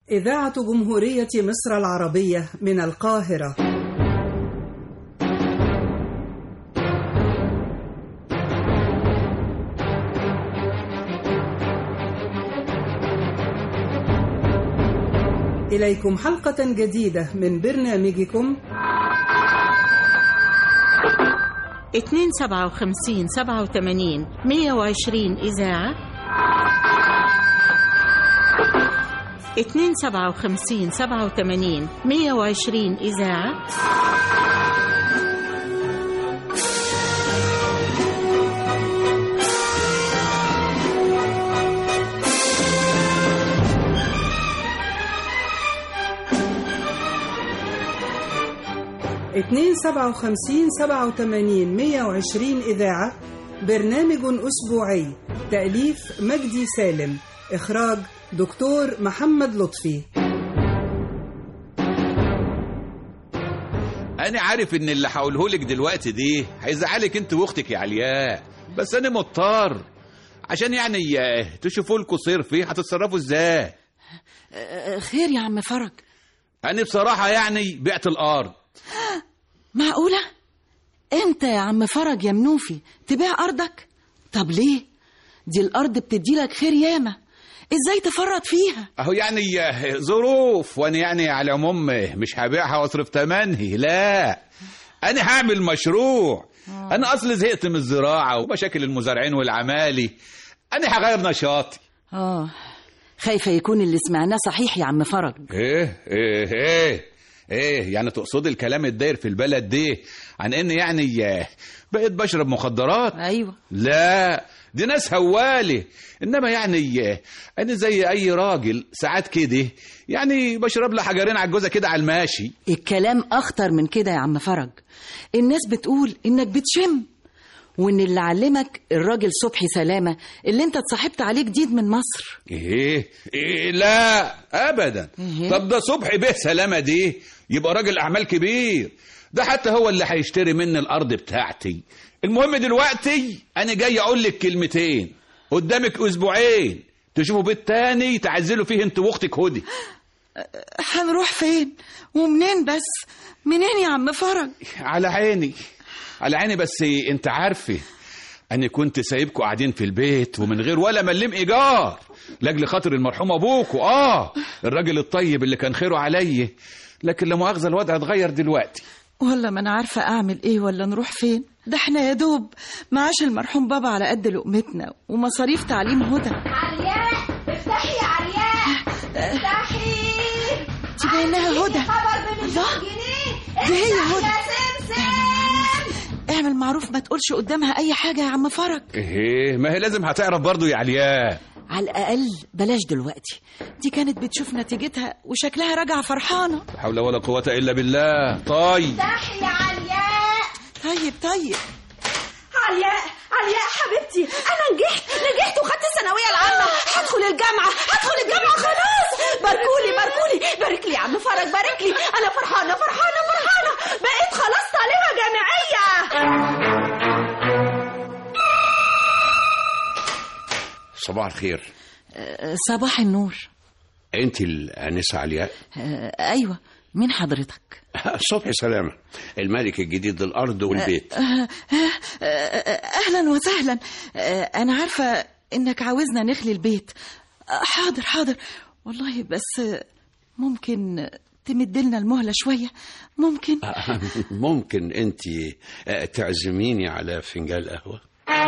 إذاعة جمهورية مصر العربية من القاهرة إليكم حلقة جديدة من برنامجكم اتنين سبعة وخمسين سبعة وتمانين مية وعشرين إذاعة اتنين سبعة وخمسين سبعة وتمانين مية وعشرين إذاعة اتنين سبعة وخمسين سبعة وتمانين مية وعشرين إذاعة برنامج أسبوعي تأليف مجدي سالم إخراج دكتور محمد لطفي انا عارف ان اللي هقوله لك دلوقتي دي هيزعلك انت واختك يا علياء بس انا مضطر عشان يعني آه، تشوفوا لكم صرفي هتتصرفوا ازاي خير يا عم فرج انا بصراحه يعني بعت الارض معقولة؟ انت يا عم فرج يا منوفي تبيع ارضك؟ طب ليه؟ دي الارض بتديلك خير ياما ازاي تفرط فيها؟ اهو يعني آه، ظروف وانا يعني على العموم مش هبيعها واصرف تمنهي لا انا هعمل مشروع انا اصل زهقت من الزراعه ومشاكل المزارعين والعمالي انا هغير نشاطي اه خايفة يكون اللي سمعناه صحيح يا عم فرج ايه ايه ايه ايه يعني تقصد الكلام الداير في البلد دي عن ان يعني آه، بقيت بشرب مخدرات ايوه لا دي ناس هوالي انما يعني آه، انا زي اي راجل ساعات كده يعني بشرب لي حجرين على الجوزه كده على الماشي الكلام اخطر من كده يا عم فرج الناس بتقول انك بتشم وان اللي علمك الراجل صبحي سلامة اللي انت اتصاحبت عليه جديد من مصر ايه ايه لا ابدا إيه؟ طب ده صبحي به سلامه دي يبقى راجل اعمال كبير ده حتى هو اللي هيشتري مني الارض بتاعتي المهم دلوقتي انا جاي اقول لك كلمتين قدامك اسبوعين تشوفوا بيت تاني تعزلوا فيه انت واختك هدي هنروح فين ومنين بس منين يا عم فرج على عيني على عيني بس انت عارفه انا كنت سايبكم قاعدين في البيت ومن غير ولا ملم ايجار لاجل خاطر المرحوم ابوكوا اه الراجل الطيب اللي كان خيره عليا لكن لا مؤاخذه الوضع اتغير دلوقتي ولا ما انا عارفه اعمل ايه ولا نروح فين ده احنا يا دوب معاش المرحوم بابا على قد لقمتنا ومصاريف تعليم هدى علياء افتحي يا علياء افتحي دي باينها هدى خبر بمليون الله. جنيه دي هي افتحي هدى. يا سمسم اعمل معروف ما تقولش قدامها اي حاجه يا عم فرج ايه ما هي لازم هتعرف برضو يا علياء على الاقل بلاش دلوقتي دي كانت بتشوف نتيجتها وشكلها راجعه فرحانه لا حول ولا قوه الا بالله طيب افتحي يا علياء طيب طيب علياء علياء حبيبتي انا نجحت نجحت وخدت الثانويه العامه هدخل الجامعه هدخل الجامعه خلاص باركولي باركولي بارك لي يا عم فرج بارك لي انا فرحانه فرحانه فرحانه بقيت خلاص طالبه جامعيه صباح الخير أه، صباح النور انت الانسه علياء أه، ايوه مين حضرتك صبحي سلامه الملك الجديد للارض والبيت أه، أه، اهلا وسهلا أه، انا عارفه انك عاوزنا نخلي البيت أه، حاضر حاضر والله بس أه، ممكن تمد لنا المهله شويه ممكن ممكن انت تعزميني على فنجان قهوه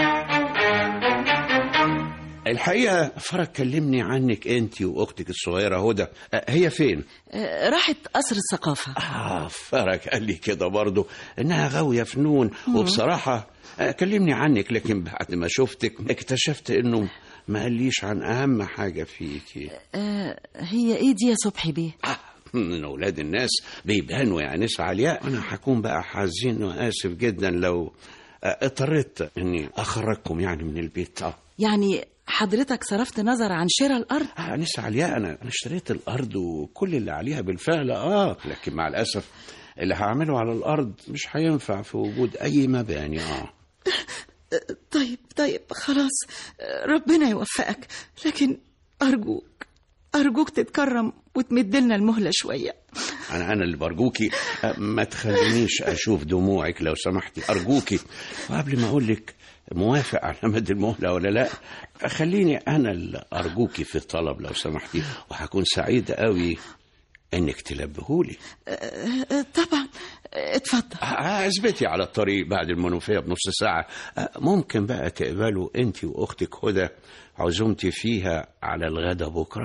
الحقيقه فرج كلمني عنك انت واختك الصغيره هدى أه، هي فين أه، راحت قصر الثقافه اه فرج قال لي كده برضه انها غاويه فنون وبصراحه آه، كلمني عنك لكن بعد ما شفتك اكتشفت انه ما قاليش عن اهم حاجه فيكي أه، هي ايه دي يا صبحي بيه آه، من اولاد الناس بيبانوا يا انسه علياء انا هكون بقى حزين واسف جدا لو آه، اضطريت اني اخرجكم يعني من البيت اه يعني حضرتك صرفت نظر عن شراء الارض آه، انسه علياء انا انا اشتريت الارض وكل اللي عليها بالفعل اه لكن مع الاسف اللي هعمله على الارض مش هينفع في وجود اي مباني اه طيب طيب خلاص ربنا يوفقك لكن أرجوك أرجوك تتكرم وتمدلنا المهلة شوية انا انا اللي برجوكي أه، ما تخلينيش اشوف دموعك لو سمحتي ارجوكي وقبل ما اقول لك موافق على مد المهله ولا لا خليني انا اللي ارجوكي في الطلب لو سمحتي وهكون سعيد قوي انك تلبهولي أه، طبعا أه، اتفضل آه، اثبتي على الطريق بعد المنوفيه بنص ساعه آه، ممكن بقى تقبلوا انت واختك هدى عزومتي فيها على الغدا بكره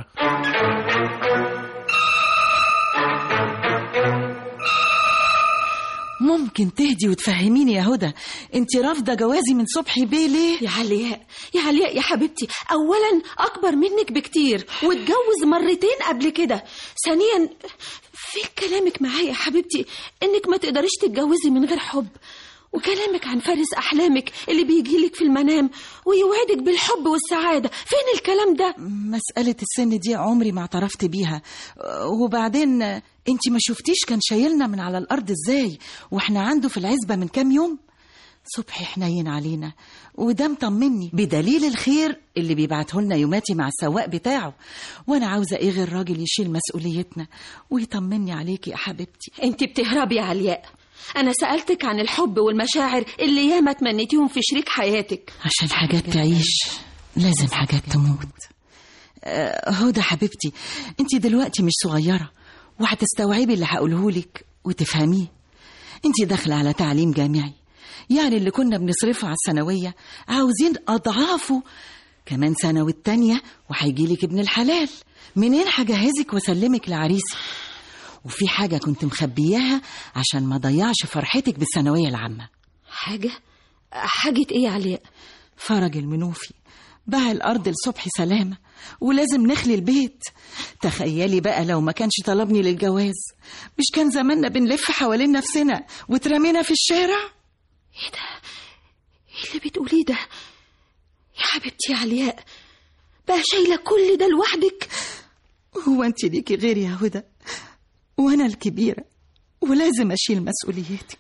ممكن تهدي وتفهميني يا هدى انت رافضة جوازي من صبحي بيه ليه يا علياء يا علياء يا حبيبتي اولا اكبر منك بكتير واتجوز مرتين قبل كده ثانيا في كلامك معايا يا حبيبتي انك ما تقدريش تتجوزي من غير حب وكلامك عن فارس احلامك اللي بيجيلك في المنام ويوعدك بالحب والسعاده فين الكلام ده مسألة السن دي عمري ما اعترفت بيها وبعدين انت ما شفتيش كان شايلنا من على الأرض ازاي واحنا عنده في العزبة من كام يوم صبحي حنين علينا وده مطمني بدليل الخير اللي بيبعته لنا يوماتي مع السواق بتاعه وانا عاوزه ايه غير راجل يشيل مسؤوليتنا ويطمني عليكي يا حبيبتي انت بتهربي يا علياء انا سالتك عن الحب والمشاعر اللي ياما تمنيتيهم في شريك حياتك عشان حاجات تعيش لازم حاجات تموت آه، هدى حبيبتي انت دلوقتي مش صغيرة وهتستوعبي اللي هقولهولك وتفهميه انت داخلة على تعليم جامعي يعني اللي كنا بنصرفه على الثانوية عاوزين أضعافه كمان سنة والتانية وهيجيلك ابن الحلال منين هجهزك واسلمك لعريسي وفي حاجة كنت مخبياها عشان ما ضيعش فرحتك بالثانوية العامة حاجه حاجه ايه يا علياء فرج المنوفي باع الأرض لصبحي سلامة ولازم نخلي البيت تخيلي بقى لو ما كانش طلبني للجواز مش كان زماننا بنلف حوالين نفسنا وترمينا في الشارع ايه ده ايه اللي بتقوليه ده يا حبيبتي يا علياء بقى شايله كل ده لوحدك هو انت ليكي غير يا هدى وانا الكبيرة ولازم اشيل مسؤوليتك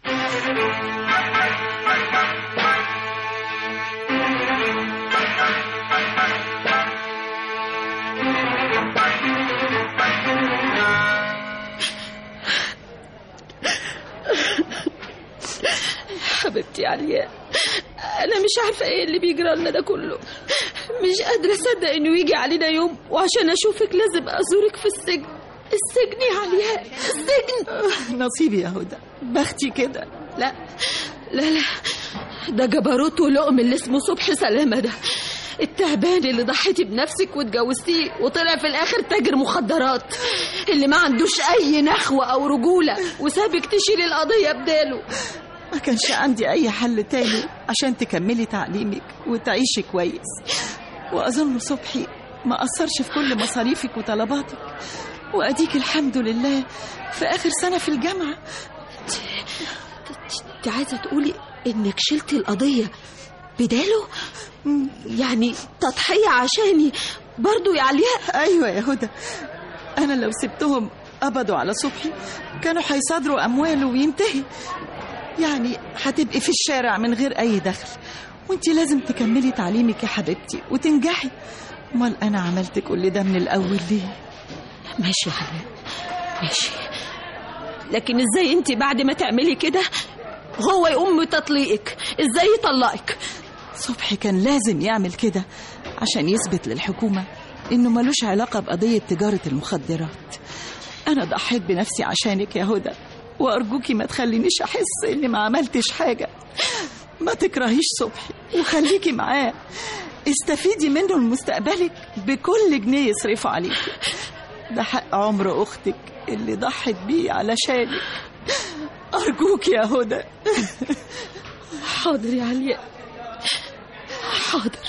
حبيبتي يا علياء انا مش عارفه ايه اللي بيجرى لنا ده كله مش قادره اصدق انه يجي علينا يوم وعشان اشوفك لازم ازورك في السجن السجن يا علياء السجن نصيبي يا هدى بختي كده لا لا لا ده جبروت ولقم اللي اسمه صبحي سلامة ده التعبان اللي ضحيتي بنفسك واتجوزتيه وطلع في الاخر تاجر مخدرات اللي ما عندوش اي نخوة او رجولة وسابك تشيلي القضية بداله ما كانش عندي اي حل تاني عشان تكملي تعليمك وتعيشي كويس واظن صبحي ما اثرش في كل مصاريفك وطلباتك واديك الحمد لله في اخر سنه في الجامعه انت عايزة تقولي انك شلتي القضية بداله يعني تضحية عشاني برضو يا علياء ايوه يا هدى انا لو سبتهم قبضوا على صبحي كانوا هيصادروا امواله وينتهي يعني هتبقي في الشارع من غير اي دخل وانت لازم تكملي تعليمك يا حبيبتي وتنجحي امال انا عملت كل ده من الاول ليه ماشي يا علياء ماشي لكن ازاي انت بعد ما تعملي كده هو يقوم بتطليقك ازاي يطلقك صبحي كان لازم يعمل كده عشان يثبت للحكومة إنه ملوش علاقة بقضية تجارة المخدرات أنا ضحيت بنفسي عشانك يا هدى وأرجوكي ما تخلينيش أحس إني ما عملتش حاجة ما تكرهيش صبحي وخليكي معاه استفيدي منه لمستقبلك بكل جنيه يصرفه عليكي ده حق عمر أختك اللي ضحت بيه علشانك أرجوك يا هدى حاضر يا علياء حاضر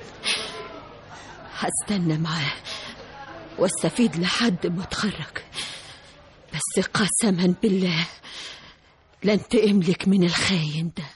هستنى معاه واستفيد لحد ما اتخرج بس قسما بالله لن تملك من الخاين ده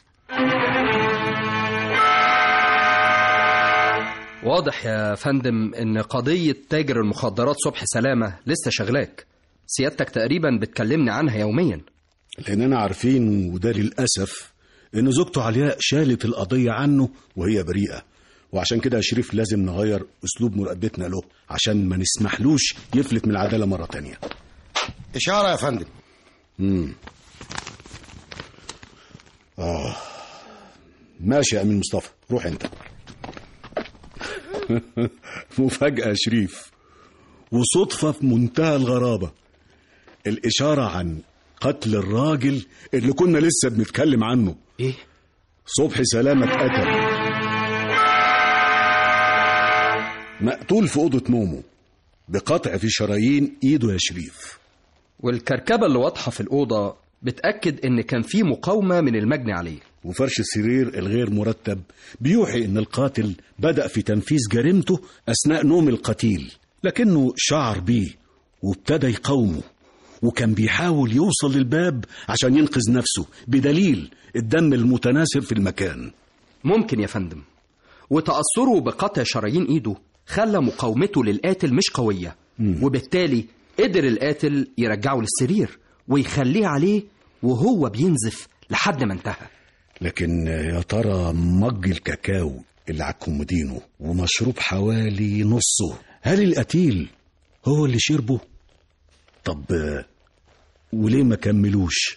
واضح يا فندم ان قضية تاجر المخدرات صبحي سلامة لسه شغلاك سيادتك تقريبا بتكلمني عنها يوميا لأننا عارفين وده للأسف إن زوجته علياء شالت القضية عنه وهي بريئة وعشان كده يا شريف لازم نغير اسلوب مراقبتنا له عشان ما نسمحلوش يفلت من العداله مره تانية إشارة يا فندم امم اه ماشي يا امين مصطفى روح انت مفاجاه يا شريف وصدفه في منتهى الغرابه الاشاره عن قتل الراجل اللي كنا لسه بنتكلم عنه ايه صبحي سلامة اتقتل مقتول في أوضة نومه بقطع في شرايين إيده يا شريف والكركبة اللي واضحة في الأوضة بتأكد إن كان في مقاومة من المجني عليه وفرش السرير الغير مرتب بيوحي إن القاتل بدأ في تنفيذ جريمته أثناء نوم القتيل لكنه شعر بيه وابتدى يقاومه وكان بيحاول يوصل للباب عشان ينقذ نفسه بدليل الدم المتناثر في المكان ممكن يا فندم وتأثره بقطع شرايين إيده خلى مقاومته للقاتل مش قوية وبالتالي قدر القاتل يرجعه للسرير ويخليه عليه وهو بينزف لحد ما انتهى لكن يا ترى مج الكاكاو اللي على الكومودينو ومشروب حوالي نصه هل القتيل هو اللي شربه طب آه، وليه ما كملوش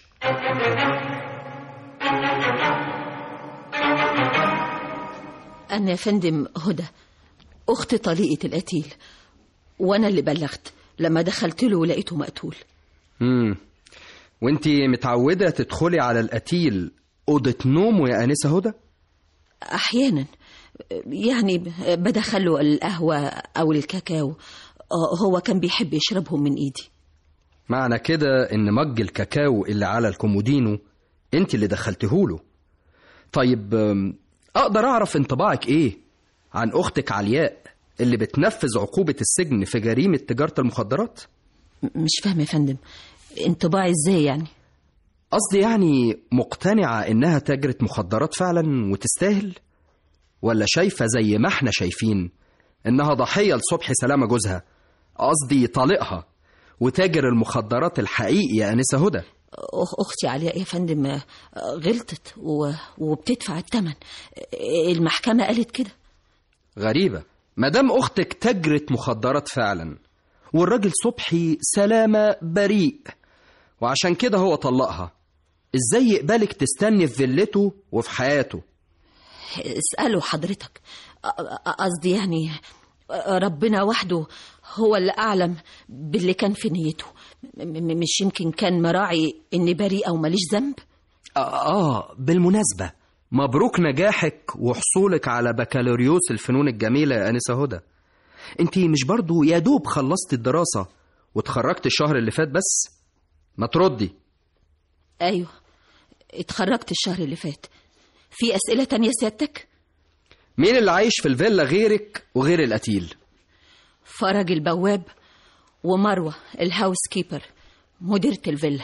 أنا يا فندم هدى أخت طليقة القتيل وأنا اللي بلغت لما دخلت له ولقيته مقتول امم وانتي متعودة تدخلي على القتيل أوضة نومه يا آنسة هدى؟ أحيانا يعني بدخله القهوة أو الكاكاو هو كان بيحب يشربهم من إيدي معنى كده إن مج الكاكاو اللي على الكومودينو انت اللي دخلتهوله طيب أم، أقدر أعرف انطباعك إيه عن أختك علياء اللي بتنفذ عقوبة السجن في جريمة تجارة المخدرات؟ مش فاهمة يا فندم انطباعي إزاي يعني قصدي يعني مقتنعة إنها تاجرة مخدرات فعلا وتستاهل؟ ولا شايفة زي ما احنا شايفين إنها ضحية لصبحي سلامة جوزها قصدي طالقها وتاجر المخدرات الحقيقي يا أنسة هدى أخ- أختي علياء يا فندم آه، غلطت و- وبتدفع الثمن المحكمة قالت كده غريبة مدام أختك تاجرة مخدرات فعلا والراجل صبحي سلامة بريء وعشان كده هو طلقها ازاي يقبلك تستني في فيلته وفي حياته اسأله حضرتك أ- أ- قصدي يعني ربنا وحده هو اللي أعلم باللي كان في نيته م- م- مش يمكن كان مراعي إني بريئة وماليش ذنب آه, آه بالمناسبة مبروك نجاحك وحصولك على بكالوريوس الفنون الجميلة يا أنسة هدى انت مش برضو يا دوب خلصت الدراسة وتخرجت الشهر اللي فات بس ما تردي أيوه اتخرجت الشهر اللي فات في أسئلة تانية سيادتك مين اللي عايش في الفيلا غيرك وغير القتيل فرج البواب ومروة الهاوس كيبر مديرة الفيلا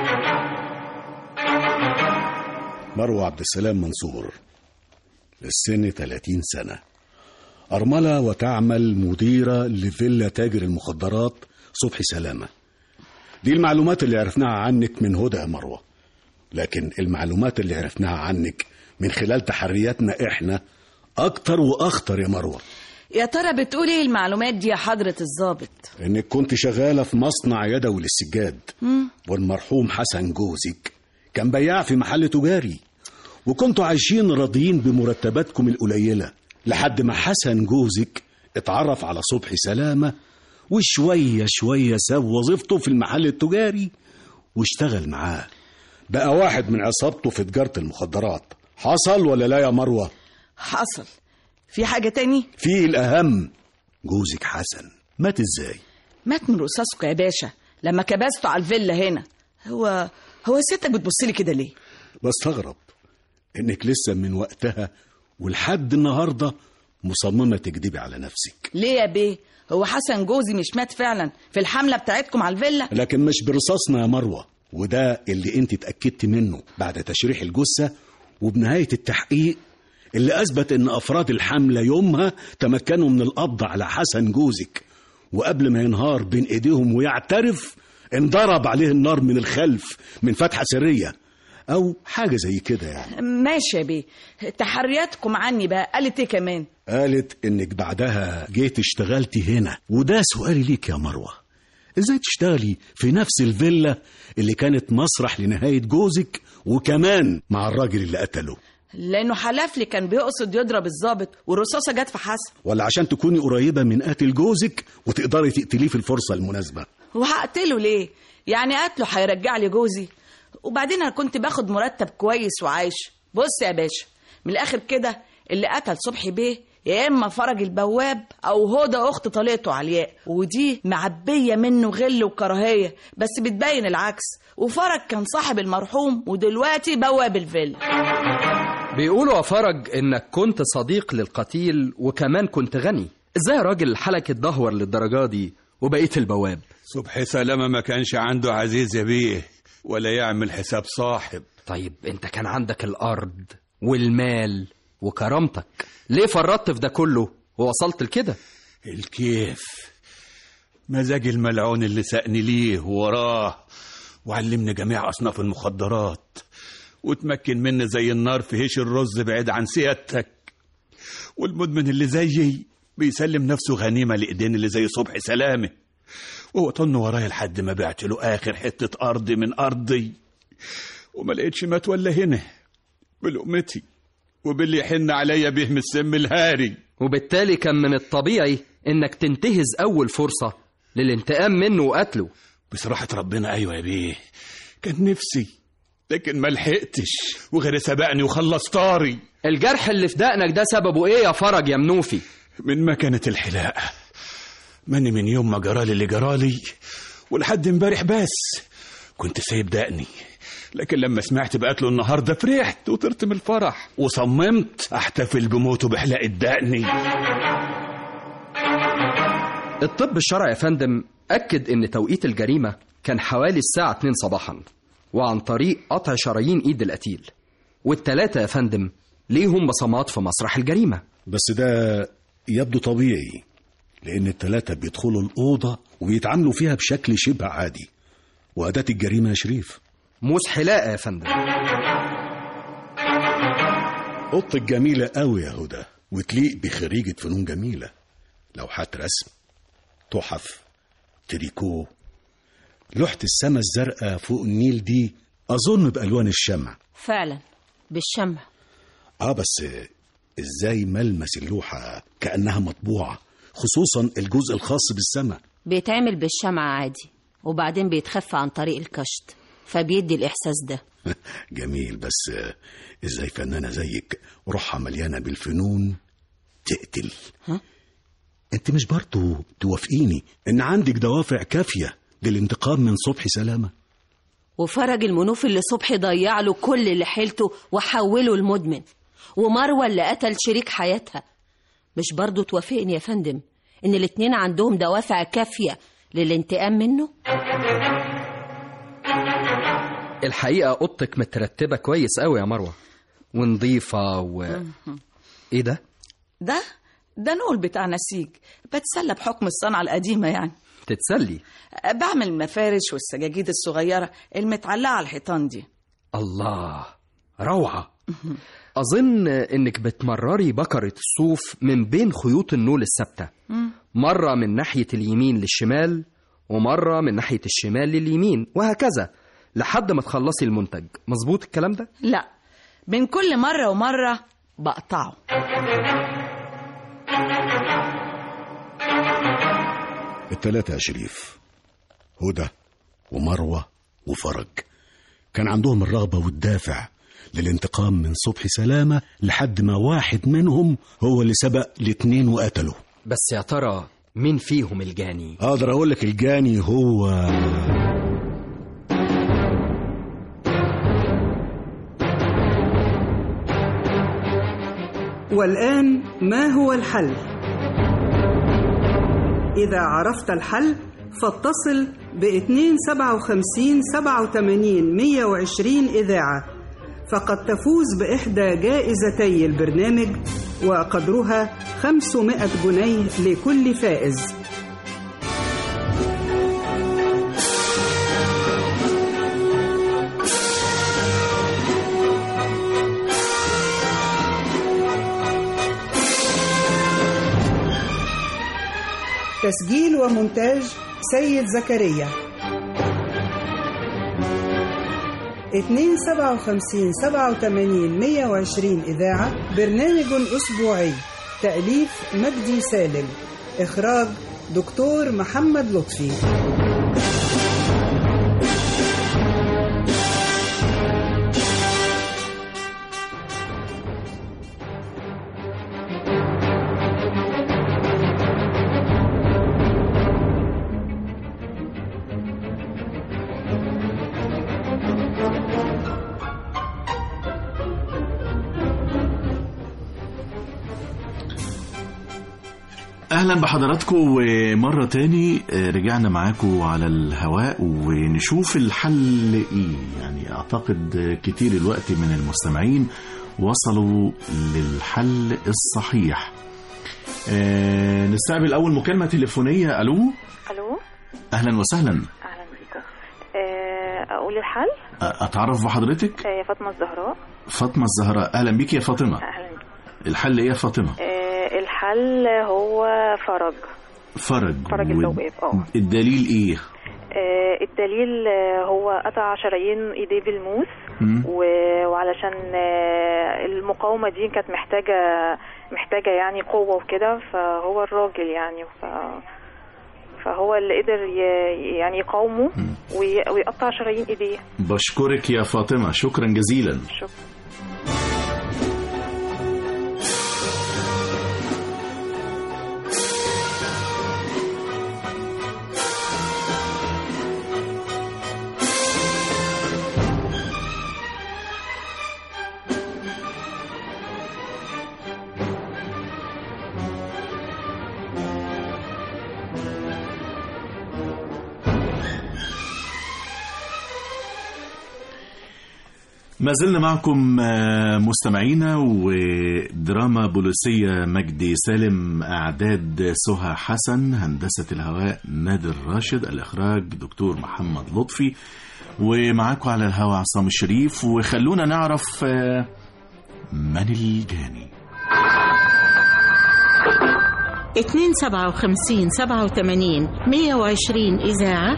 مروة عبد السلام منصور السن 30 سنة أرملة وتعمل مديرة لفيلا تاجر المخدرات صبحي سلامة دي المعلومات اللي عرفناها عنك من هدى يا مروة لكن المعلومات اللي عرفناها عنك من خلال تحرياتنا احنا أكتر وأخطر يا مروة يا ترى بتقول ايه المعلومات دي يا حضرة الضابط انك كنت شغالة في مصنع يدوي للسجاد والمرحوم حسن جوزك كان بياع في محل تجاري وكنتوا عايشين راضيين بمرتباتكم القليلة لحد ما حسن جوزك اتعرف على صبحي سلامة وشوية شوية ساب وظيفته في المحل التجاري واشتغل معاه بقى واحد من عصابته في تجارة المخدرات حصل ولا لا يا مروة؟ حصل في حاجة تاني في الأهم جوزك حسن مات ازاي؟ مات من رصاصكم يا باشا لما كبسته على الفيلا هنا هو هو ستك بتبصلي كده ليه بستغرب انك لسه من وقتها ولحد النهارده مصممه تكدبي على نفسك ليه يا بيه هو حسن جوزي مش مات فعلا في الحملة بتاعتكم على الفيلا لكن مش برصاصنا يا مروه وده اللي انت اتاكدت منه بعد تشريح الجثه وبنهايه التحقيق اللي اثبت ان افراد الحمله يومها تمكنوا من القبض على حسن جوزك وقبل ما ينهار بين ايديهم ويعترف انضرب عليه النار من الخلف من فتحه سريه او حاجه زي كده يعني ماشي يا بيه تحرياتكم عني بقى قالت ايه كمان قالت انك بعدها جيت اشتغلتي هنا وده سؤالي ليك يا مروه ازاي تشتغلي في نفس الفيلا اللي كانت مسرح لنهايه جوزك وكمان مع الراجل اللي قتله لانه حلف لي كان بيقصد يضرب الضابط والرصاصه جت في حسن ولا عشان تكوني قريبه من قاتل جوزك وتقدري تقتليه في الفرصه المناسبه وهقتله ليه يعني قتله هيرجع لي جوزي وبعدين انا كنت باخد مرتب كويس وعايش بص يا باشا من الاخر كده اللي قتل صبحي بيه يا اما فرج البواب او هدى اخت طليقته علياء ودي معبيه منه غل وكراهيه بس بتبين العكس وفرج كان صاحب المرحوم ودلوقتي بواب الفيلا بيقولوا يا فرج انك كنت صديق للقتيل وكمان كنت غني ازاي يا راجل حالك اتدهور للدرجه دي وبقيت البواب صبحي سلامة ما كانش عنده عزيز يا بيه ولا يعمل حساب صاحب طيب انت كان عندك الارض والمال وكرامتك ليه فرطت في ده كله ووصلت لكده الكيف مزاج الملعون اللي سأني ليه وراه وعلمني جميع أصناف المخدرات وتمكن مني زي النار في هيش الرز بعيد عن سيادتك والمدمن اللي زيي بيسلم نفسه غنيمة لإيدين اللي زي صبحي سلامة وهو طن ورايا لحد ما بعت له آخر حتة أرض من أرضي وما لقيتش مات ولا هنا بلقمتي وباللي يحن عليا بهم السم الهاري وبالتالي كان من الطبيعي انك تنتهز اول فرصه للانتقام منه وقتله بصراحة ربنا أيوة يا بيه كان نفسي لكن ما لحقتش وغير سبقني وخلص طاري الجرح اللي في دقنك ده سببه ايه يا فرج يا منوفي من ما كانت الحلاقة ماني من يوم ما جرالي اللي جرالي ولحد امبارح بس كنت سايب دقني لكن لما سمعت بقتله النهارده فرحت وطرت من الفرح وصممت احتفل بموته بحلاقة دقني الطب الشرعي يا فندم أكد إن توقيت الجريمة كان حوالي الساعة 2 صباحا وعن طريق قطع شرايين إيد القتيل والتلاتة يا فندم ليهم بصمات في مسرح الجريمة بس ده يبدو طبيعي لان التلاتة بيدخلوا الاوضه وبيتعاملوا فيها بشكل شبه عادي واداه الجريمه يا شريف موس حلاقة يا فندم اوضتك جميله قوي يا هدى وتليق بخريجه فنون جميله لوحات رسم تحف تريكو لوحة السما الزرقاء فوق النيل دي أظن بألوان الشمع فعلا بالشمع آه بس إزاي ملمس اللوحة كأنها مطبوعة خصوصا الجزء الخاص بالسماء بيتعمل بالشمع عادي وبعدين بيتخفى عن طريق الكشط فبيدي الإحساس ده جميل بس إزاي فنانة زيك روحها مليانة بالفنون تقتل ها؟ انت مش برضو توافقيني ان عندك دوافع كافية للانتقام من صبحي سلامة وفرج المنوف اللي صبحي ضيع له كل اللي حيلته وحوله المدمن ومروة اللي قتل شريك حياتها مش برضو توافقني يا فندم ان الاتنين عندهم دوافع كافية للانتقام منه الحقيقة أوضتك مترتبة كويس قوي يا مروة ونظيفة و... إيه ده؟ ده ده نقول بتاع نسيج بتسلى بحكم الصنعة القديمة يعني تتسلي بعمل المفارش والسجاجيد الصغيرة المتعلقة على الحيطان دي الله روعة أظن إنك بتمرري بكرة الصوف من بين خيوط النول الثابتة مرة من ناحية اليمين للشمال ومرة من ناحية الشمال لليمين وهكذا لحد ما تخلصي المنتج مظبوط الكلام ده؟ لا بين كل مرة ومرة بقطعه التلاتة يا شريف هدى ومروة وفرج كان عندهم الرغبة والدافع للانتقام من صبحي سلامة لحد ما واحد منهم هو اللي سبق الاتنين وقتله بس يا ترى مين فيهم الجاني؟ اقدر اقول لك الجاني هو والآن ما هو الحل؟ إذا عرفت الحل فاتصل ب 257 87 120 إذاعة فقد تفوز بإحدى جائزتي البرنامج وقدرها 500 جنيه لكل فائز تسجيل ومونتاج سيد زكريا 257 87 120 إذاعة برنامج أسبوعي تأليف مجدي سالم إخراج دكتور محمد لطفي اهلا بحضراتكم ومره تاني آه، رجعنا معاكم على الهواء ونشوف الحل ايه يعني اعتقد آه، كتير الوقت من المستمعين وصلوا للحل الصحيح آه، نستقبل اول مكالمه تليفونيه الو الو اهلا وسهلا اهلا بيك آه، اقول الحل آه، اتعرف بحضرتك آه، يا فاطمه الزهراء فاطمه الزهراء اهلا بيك يا فاطمه اهلا الحل ايه يا فاطمه آه، الحل هو فرج فرج فرج البواب اه الدليل ايه آه، الدليل آه، هو قطع شرايين ايديه بالموس مم. و- وعلشان آه، المقاومه دي كانت محتاجه محتاجه يعني قوه وكده فهو الراجل يعني ف فهو اللي قدر ي- يعني يقاومه وي- ويقطع شرايين ايديه بشكرك يا فاطمه شكرا جزيلا شكرا ما زلنا معكم آه، مستمعينا ودراما بوليسية مجدي سالم أعداد سهى حسن هندسة الهواء نادر راشد الإخراج دكتور محمد لطفي ومعاكم على الهواء عصام الشريف وخلونا نعرف آه، من الجاني 257 87 120 إذاعة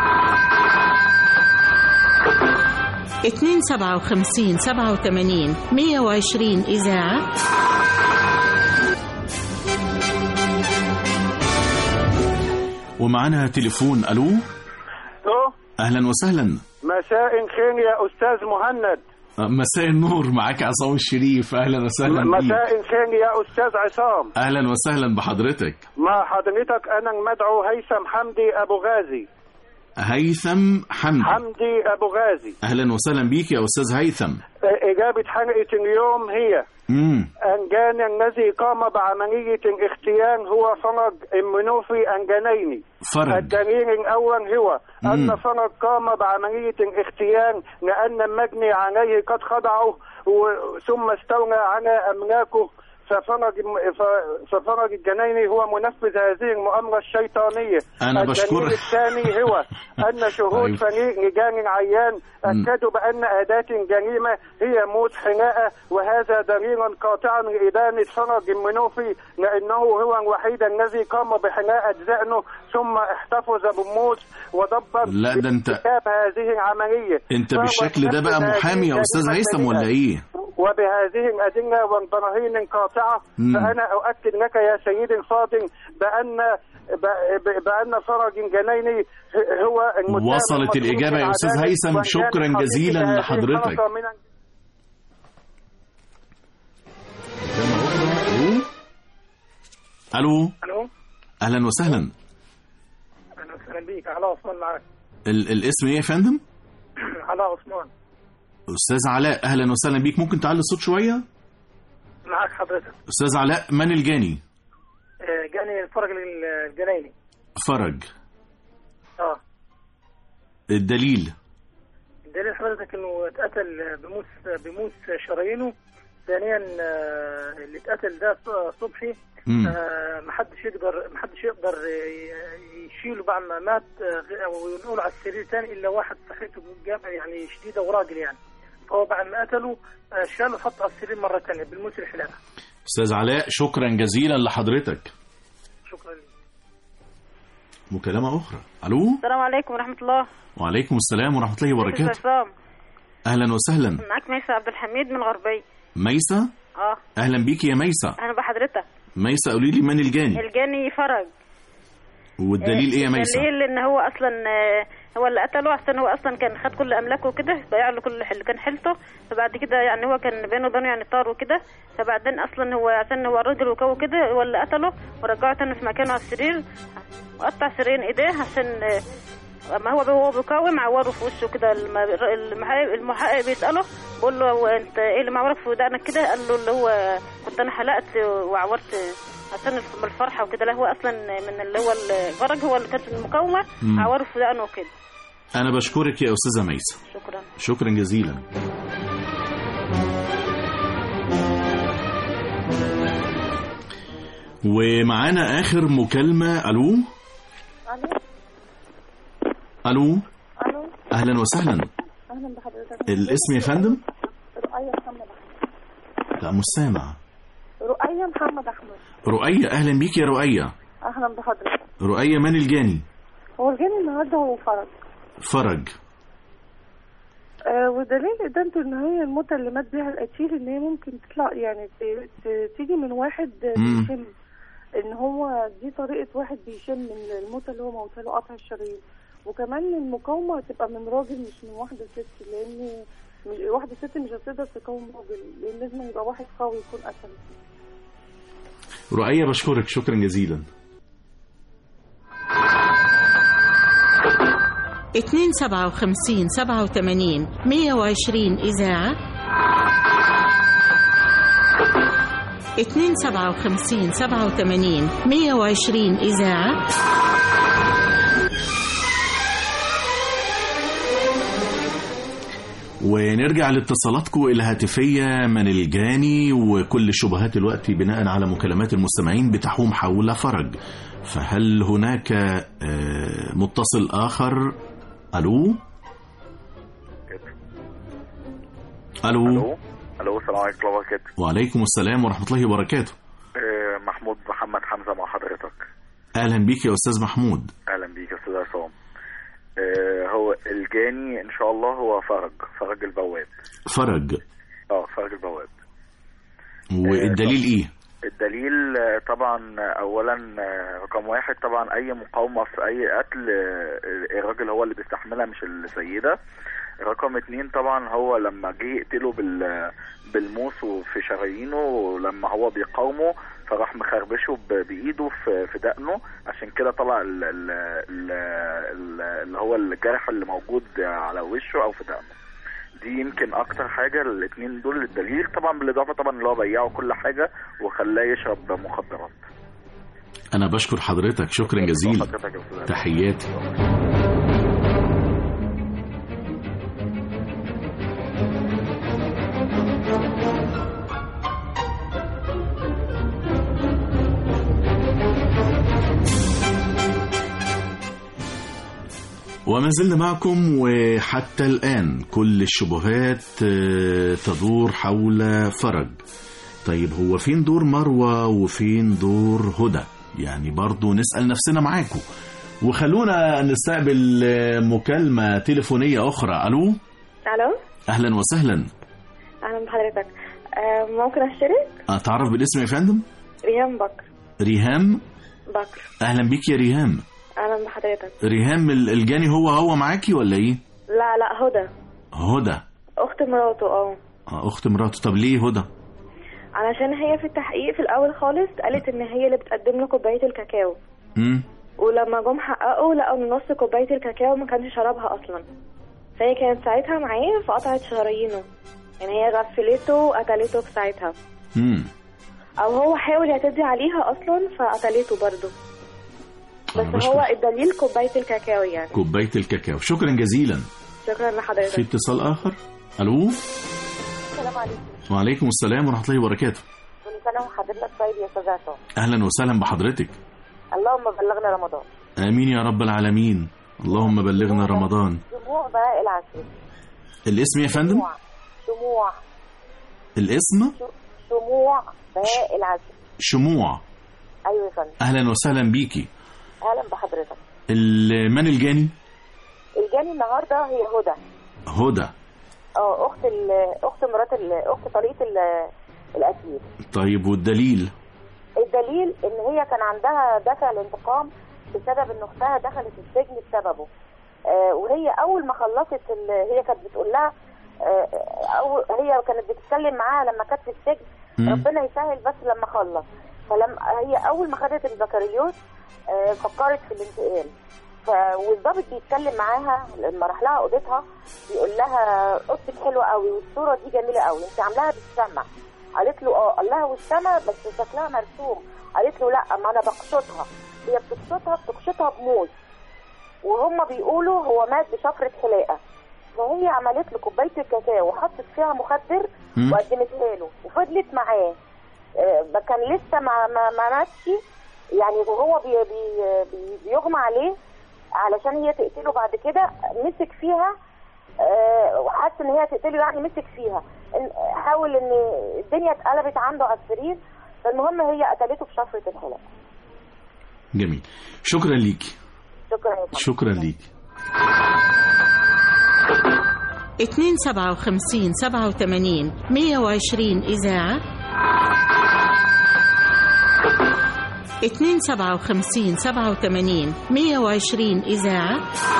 257 87 120 إذاعة ومعنا تليفون ألو ألو أهلا وسهلا مساء الخير يا أستاذ مهند آه، مساء النور معاك عصام الشريف أهلا وسهلا بيك مساء الخير يا أستاذ عصام أهلا وسهلا بحضرتك مع حضرتك أنا المدعو هيثم حمدي أبو غازي هيثم حمدي حمدي أبو غازي أهلا وسهلا بيك يا أستاذ هيثم إجابة حلقة اليوم هي مم. أنجان الذي قام بعملية الاختيان هو فرج المنوفي أنجانين فرج الدليل الأول هو أن مم. فرج قام بعملية الاختيان لأن المجني عليه قد خضعه و- ثم استولى على أملاكه ففرج ف- ففرج الجنيني هو منفذ هذه المؤامرة الشيطانية أنا الدليل بشكر- الثاني هو أن شهود طيب. فريق لجان العيان أكدوا بأن أداة الجريمة هي موت حناءة وهذا دليلا قاطعا لإدانة فرج المنوفي لأنه هو الوحيد الذي قام بحناءة ذقنه ثم احتفظ بالموت ودبر لا، ده أنت- ارتكاب هذه العملية انت فهو بالشكل ده بقى نفذ هذه محامي يا استاذ الجريمة هيثم ولا السيئة. ايه وبهذه الأدلة والبراهين القاطعة مم. فأنا أؤكد لك يا سيدي الفاضل بأن ب- ب- بأن فرج الجنيني هو المتهم وصلت المطلوب الإجابة يا أستاذ بالعدالة هيثم. وإن كان شكراً حقيقي جزيلاً هذه لحضرتك. الحلقة من الو الو اهلا وسهلا اهلا وسهلا بيك علاء عثمان معاك ال الاسم ايه يا فندم علاء عثمان استاذ علاء اهلا وسهلا بيك ممكن تعلي الصوت شويه معاك حضرتك استاذ علاء من الجاني جاني الفرج الجنيني فرج اه الدليل دليل حضرتك انه اتقتل بموس بموس شرايينه ثانيا آه، اللي اتقتل ده صبحي مم. آه، محدش يقدر محدش يقدر ي- يشيله بعد ما مات آه، غ- ونقول على السرير تاني الا واحد صحته جام- يعني شديده وراجل يعني فهو بعد ما قتله آه، شاله حطه على السرير مره ثانيه بالموس الحلاقه استاذ علاء شكرا جزيلا لحضرتك شكرا لك مكالمة أخرى ألو السلام عليكم ورحمة الله وعليكم السلام ورحمة الله ازيك يا وبركاته عصام أهلا وسهلا معاك ميسة عبد الحميد من الغربية ميسة اه أهلا بيكي يا ميسة اهلا بحضرتك ميسة قولي لي من الجاني الجاني فرج والدليل إيه يا ميسة الدليل ان هو اصلا آه، هو اللي قتله عشان هو اصلا كان خد كل املاكه وكده ضيع له كل اللي كان حيلته فبعد كده يعني هو كان بينه وبينه يعني طار وكده فبعدين اصلا هو عشان هو راجل وكو كده هو اللي قتله ورجعه تاني في مكانه على السرير وقطع سرين ايديه عشان آه، اما هو هو بيقاوم عوره في وشه كده الم- المحقق المحقق بيساله بيقول له هو انت ايه اللي معورك في ودانك كده قال له اللي هو كنت انا حلقت وعورت عشان الف- من الفرحه وكده لا هو اصلا من اللي هو الفرج هو اللي كان في المقاومه مم. عوره في ودانه وكده أنا بشكرك يا أستاذة ميسة شكرا شكرا جزيلا ومعانا آخر مكالمة ألو ألو الو أهلا وسهلا اهلا بحضرتك الاسم يا فندم رؤية محمد احمد لا مش سامع رؤية محمد احمد رؤية أهلا بيك يا رؤية اهلا بحضرتك رؤية من الجاني هو الجاني النهارده هو فرج فرج آه ودليل ادانته ان هي الموتة اللي مات بيها القتيل ان هي ممكن تطلع يعني ت- ت- تيجي من واحد مم. بيشم ان هو دي طريقة واحد بيشم من الموتة اللي هو موتها له قطع الشرايين وكمان المقاومة تبقى من راجل مش من واحدة ست لان مش- واحدة ست مش هتقدر تقاوم راجل لان لازم يبقى واحد قوي يكون قتل رؤية بشكرك شكرا جزيلا اتنين سبعة وخمسين سبعة وثمانين مية وعشرين إذاعة اتنين سبعة وخمسين سبعة وثمانين مية وعشرين إذاعة ونرجع لاتصالاتكم الهاتفية من الجاني وكل الشبهات الوقت بناء على مكالمات المستمعين بتحوم حول فرج فهل هناك آه، متصل آخر ألو ألو الو السلام عليكم ورحمه الله وبركاته وعليكم السلام ورحمة الله وبركاته آه، محمود محمد حمزه مع حضرتك أهلا بيك يا أستاذ محمود اهلا بيك يا استاذ عصام آه، هو الجاني ان شاء الله هو فرج فرج البواب فرج اه فرج البواب والدليل إيه الدليل آه، طبعا آه، اولا آه، رقم واحد طبعا اي مقاومه في اي قتل آه، الراجل هو اللي بيستحملها مش السيده رقم اتنين طبعا هو لما جه يقتله بال بالموس في شرايينه لما هو بيقاومه فراح مخربشه ب- بايده في في دقنه عشان كده طلع ال ال ال ال اللي هو الجرح اللي موجود على وشه او في دقنه دي يمكن اكتر حاجه الاثنين دول الدليل طبعا بالاضافه طبعا اللي هو بيعه كل حاجه وخلاه يشرب مخدرات أنا بشكر حضرتك شكرا جزيلا حضرتك يا أستاذ. تحياتي وما زلنا معكم وحتى الآن كل الشبهات آه، تدور حول فرج طيب هو فين دور مروة وفين دور هدى يعني برضو نسأل نفسنا معاكم وخلونا نستقبل آه، مكالمة تليفونية أخرى ألو الو أهلا وسهلا اهلا بحضرتك آه ممكن اشترك أتعرف بالاسم يا فندم ريهام بكر ريهام بكر أهلا بيك يا ريهام اهلا بحضرتك ريهام ال- الجاني هو هو معاكي ولا إيه لا لا هدى هدى اخت مراته اه آه، أخت مراته طب ليه هدى علشان هي في التحقيق في الاول خالص قالت ان هي اللي بتقدم له كوبايه الكاكاو مم. ولما جم حققوا لقوا ان نص كوبايه الكاكاو ما كانش شربها اصلا فهي كانت ساعتها معاه فقطعت شرايينه يعني هي غفلته وقتلته في ساعتها مم. او هو حاول يعتدي عليها اصلا فقتلته برضه أنا بس بشكر. هو الدليل كوبايه الكاكاو يعني كوباية الكاكاو شكرا جزيلا شكرا في لحضرتك اتصال آخر ألو السلام عليكم وعليكم السلام ورحمة الله وبركاته كل سنه وحضرتك طيب يا استاذ عصام أهلا وسهلا بحضرتك اللهم بلغنا رمضان آمين يا رب العالمين اللهم بلغنا رمضان شموع بهاء العسل الاسم يا فندم شموع شموع الاسم شموع بهاء العسل شموع ايوه يا فندم أهلا وسهلا بيكي اهلا بحضرتك ال- من الجاني الجاني النهارده هي هدى هدى اه اخت ال- اخت مرات ال- اخت طليقه ال- القتيل طيب والدليل الدليل ان هي كان عندها دافع الانتقام بسبب ان اختها دخلت السجن بسببه آه وهي اول ما خلصت ال- هي كانت بتقول لها آه أو هي كانت بتتكلم معاها لما كانت في السجن مم. ربنا يسهل بس لما خلص فلما هي اول ما خدت البكالوريوس آه فكرت في الانتقال ف... والضابط بيتكلم معاها لما راح لها اوضتها بيقول لها اوضتك حلوه قوي والصوره دي جميله قوي انت عاملاها بالشمع قالت له اه قال لها والسما بس شكلها مرسوم قالت له لا ما انا بقشطها هي بتقشطها بتقشطها بموز وهم بيقولوا هو مات بشفرة حلاقة فهي عملت له كوباية الكاكاو وحطت فيها مخدر مم. وقدمتها له وفضلت معاه آه، ما كان لسه ما ما, ما ماتش يعني وهو بي بي بي بيغمى عليه علشان هي تقتله بعد كده مسك فيها آه، وحس ان هي تقتله يعني مسك فيها إن- حاول ان الدنيا اتقلبت عنده على السرير فالمهم هي قتلته بشفرة الحلاقة جميل شكرا ليكي شكرا يا فندم. شكرا ليكي 257 87 120 إذاعة 257 87 120 إذاعة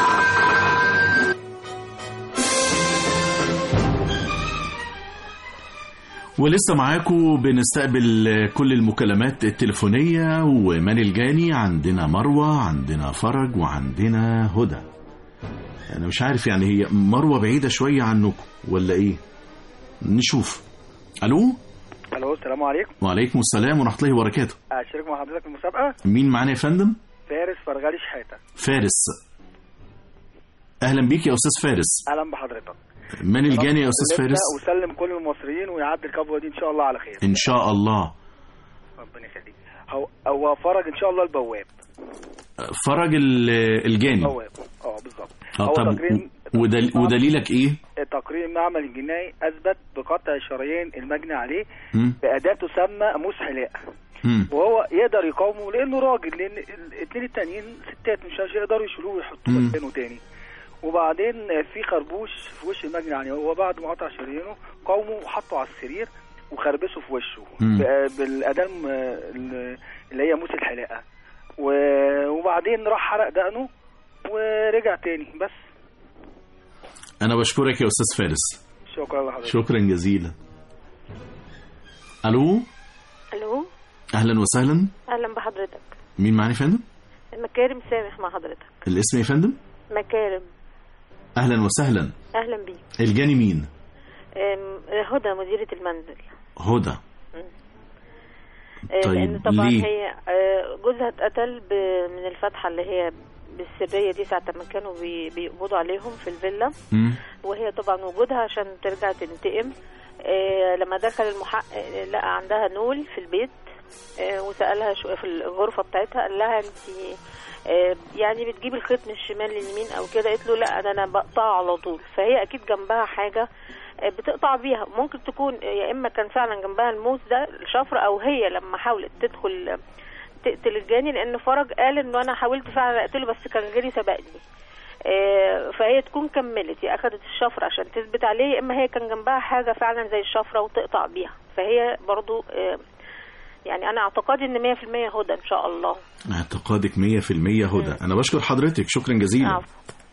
ولسه معاكم بنستقبل كل المكالمات التليفونية ومان الجاني عندنا مروة عندنا فرج وعندنا هدى أنا مش عارف يعني هي مروة بعيدة شوية عنكم ولا إيه نشوف ألو الو السلام عليكم وعليكم السلام ورحمة الله وبركاته اشارك مع حضرتك في المسابقه مين معانا يا فندم فارس فرغالي شحاته فارس أهلا بيك يا أستاذ فارس اهلا بحضرتك من الجاني يا أستاذ نبدأ فارس وسلم كل المصريين ويعدي الكبوه دي ان شاء الله على خير إن شاء الله ربنا يخليك هو هو فرج ان شاء الله البواب فرج ال- الجاني بواب اه بالظبط آه، هو طب تقرير ودل ودليلك إيه تقرير المعمل الجنائي اثبت بقطع الشرايين المجني عليه مم. باداه تسمى موس حلاقه مم. وهو يقدر يقاومه لانه راجل لان الاثنين التانيين ستات مش هيقدروا يشيلوه ويحطوه مم. مكانه تاني وبعدين في خربوش في وش المجني عليه هو بعد ما قطع شرايينه قاومه وحطه على السرير وخربشه في وشه مم. ب- بالاداه الم- ال- اللي هي موس الحلاقه و- وبعدين راح حرق دقنه ورجع تاني بس أنا بشكرك يا أستاذ فارس شكرا لحضرتك شكرا جزيلا ألو الو أهلا وسهلا اهلا بحضرتك مين معانا يا فندم مكارم سامح مع حضرتك الاسم يا فندم مكارم أهلا وسهلا اهلا بيك الجاني مين أم، هدى مديرة المنزل هدى أه، طيب، لان طبعا ليه؟ هي أه، جوزها اتقتل ب- من الفتحة اللي هي بالسرية دي ساعة ما كانوا بي- بيقبضوا عليهم في الفيلا وهي طبعا وجودها عشان ترجع تنتقم آه لما دخل المحقق آه، لقى عندها نول في البيت آه وسألها شو في الغرفة بتاعتها قال لها انت آه يعني بتجيبي الخيط من الشمال لليمين او كده قالت له لا انا انا بقطعه على طول فهي اكيد جنبها حاجة آه، بتقطع بيها ممكن تكون آه، يا اما كان فعلا جنبها الموس ده الشفرة او هي لما حاولت تدخل آه، تقتل الجاني لان فرج قال انه انا حاولت فعلا اقتله بس كان غيري سبقني آه، فهي تكون كملت يا اخدت الشفرة عشان تثبت عليه يا اما هي كان جنبها حاجة فعلا زي الشفرة وتقطع بيها فهي برضو آه، يعني انا اعتقادي ان 100% هدى ان شاء الله اعتقادك 100% هدى أنا بشكر حضرتك شكرا جزيلا عفو.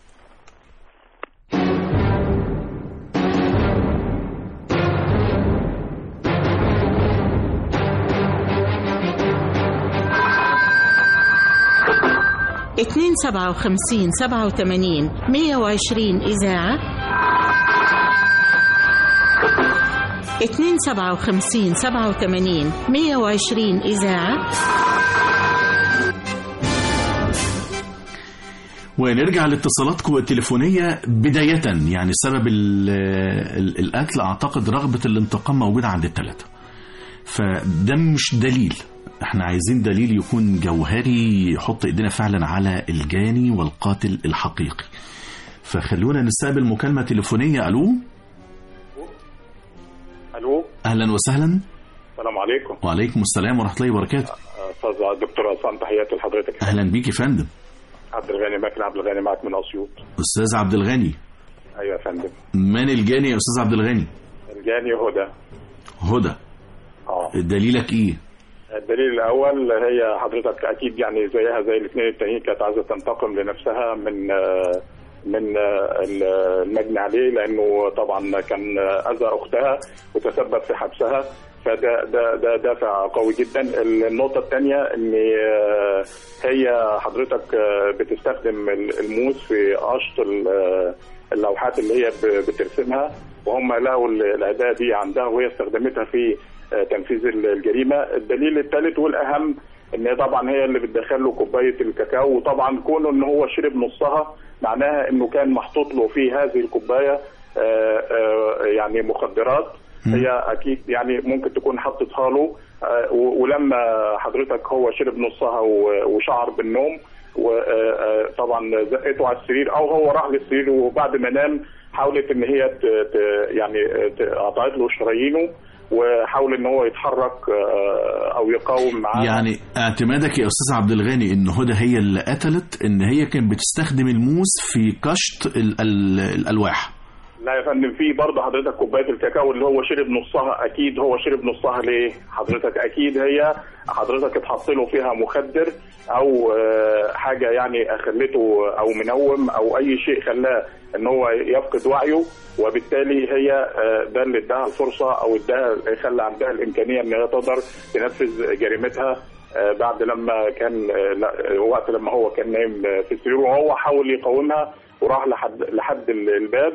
اتنين سبعة وخمسين سبعة وثمانين مية وعشرين إذاعة اتنين سبعة وخمسين سبعة وثمانين مية وعشرين إذاعة ونرجع لاتصالاتكم التليفونية بداية يعني سبب ال- ال- القتل أعتقد رغبة الانتقام موجودة عند الثلاثة فده مش دليل احنا عايزين دليل يكون جوهري يحط ايدينا فعلا على الجاني والقاتل الحقيقي فخلونا نستقبل مكالمة تليفونية ألو الو أهلا وسهلا السلام عليكم وعليكم السلام ورحمة الله وبركاته استاذ الدكتور عصام تحياتي لحضرتك أهلا بيك يا فندم عبد الغني ماكل عبد الغني معك من اسيوط استاذ عبد الغني ايوه يا فندم من الجاني يا استاذ عبد الغني الجاني هدى هدى اه دليلك ايه الدليل الاول هي حضرتك اكيد يعني زيها زي الاثنين التانيين كانت عايزه تنتقم لنفسها من آه، من آه، المجني عليه لانه طبعا كان اذى اختها وتسبب في حبسها فده ده ده دافع قوي جدا النقطه الثانيه ان آه، هي حضرتك آه، بتستخدم الموس في قشط ال- آه، اللوحات اللي هي ب- بترسمها وهم لقوا ال- الاداه دي عندها وهي استخدمتها في آه، تنفيذ ال- الجريمه الدليل الثالث والاهم ان هي طبعا هي اللي بتدخل له كوبايه الكاكاو وطبعا كونه ان هو شرب نصها معناها انه كان محطوط له في هذه الكوبايه آه، آه، يعني مخدرات هي اكيد يعني ممكن تكون حطتها له آه، و- ولما حضرتك هو شرب نصها و- وشعر بالنوم وطبعا زقته على السرير او هو راح للسرير وبعد ما نام حاولت ان هي ت- ت- يعني ت- قطعت له شرايينه وحاول ان هو يتحرك آه، او يقاوم معاه يعني اعتمادك يا استاذ عبد الغني ان هدى هي اللي قتلت ان هي كانت بتستخدم الموس في كشط ال ال الالواح لا يا فندم في برضه حضرتك كوبايه الكاكاو اللي هو شرب نصها اكيد هو شرب نصها ليه؟ حضرتك اكيد هي حضرتك اتحط له فيها مخدر او آه، حاجه يعني خلته او منوم او اي شيء خلاه ان هو يفقد وعيه وبالتالي هي آه، ده اللي اداها الفرصه او اداها خلى عندها الامكانيه ان هي تقدر تنفذ جريمتها آه، بعد لما كان آه، لا- وقت لما هو كان نايم آه، في السرير وهو حاول يقاومها وراح لحد لحد ال- الباب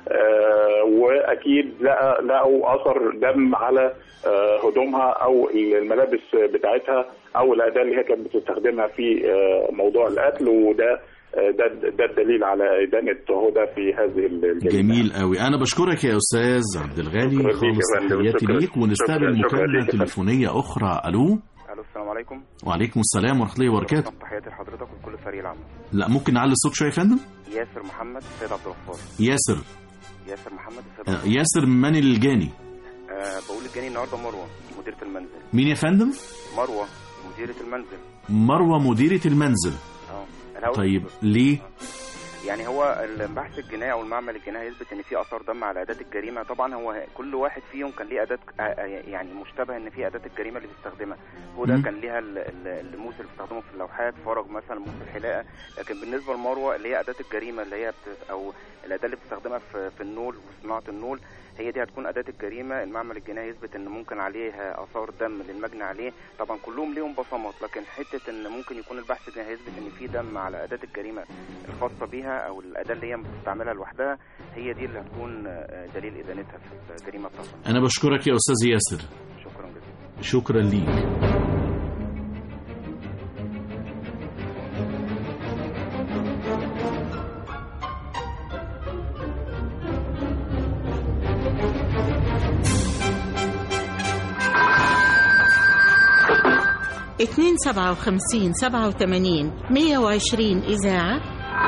آه، واكيد لقى لقوا اثر دم على آه، هدومها او الملابس بتاعتها او الاداه اللي هي كانت بتستخدمها في آه، موضوع القتل وده آه، ده ده الدليل على ادانه هدى في هذه الجريمه جميل قوي انا بشكرك يا استاذ عبد الغني شكرا ليك خالص يا فندم، تحياتي شكرا. ليك ونستقبل شكرا- شكرا مكالمه ليك يا فندم. تليفونيه اخرى الو الو السلام عليكم وعليكم السلام ورحمه الله وبركاته تحياتي لحضرتك وكل فريق العمل لا ممكن نعلي الصوت شويه يا فندم ياسر محمد السيد عبد الغفار ياسر ياسر محمد السيد آه، عبد الغفار ياسر من الجاني أه بقول الجاني النهارده مروه مديره المنزل مين يا فندم مروه مديره المنزل مروه مديره المنزل اه الهوا طيب ليه يعني هو البحث الجنائي او المعمل الجنائي يثبت ان في اثار دم على اداه الجريمه طبعا هو كل واحد فيهم كان ليه اداه آه، آه، يعني مشتبه ان في اداه الجريمه اللي بيستخدمها هو ده مم. كان ليها ال- ال- الموس اللي بيستخدمه في اللوحات فرج مثلا موس الحلاقه لكن بالنسبه لمروه اللي هي اداه الجريمه اللي هي بت... او الاداه اللي بتستخدمها في في النول وصناعه النول هي دي هتكون اداه الجريمه المعمل الجنائي يثبت ان ممكن عليها اثار دم للمجني عليه طبعا كلهم ليهم بصمات لكن حته ان ممكن يكون البحث الجنائي يثبت ان في دم على اداه الجريمه الخاصه بيها او الاداه اللي هي بتستعملها لوحدها هي دي اللي هتكون آه، دليل ادانتها في الجريمه بتاعتها انا بشكرك يا استاذ ياسر شكرا جزيلا شكرا ليك اتنين سبعة وخمسين سبعة وتمانين مية وعشرين إذاعة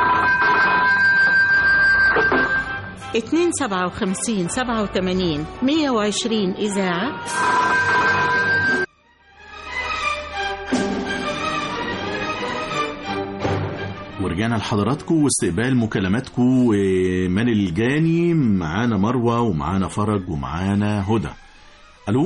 اتنين سبعة وخمسين سبعة وتمانين مية وعشرين إذاعة ورجعنا لحضراتكم واستقبال مكالماتكم من الجاني معانا مروه ومعانا فرج ومعانا هدى الو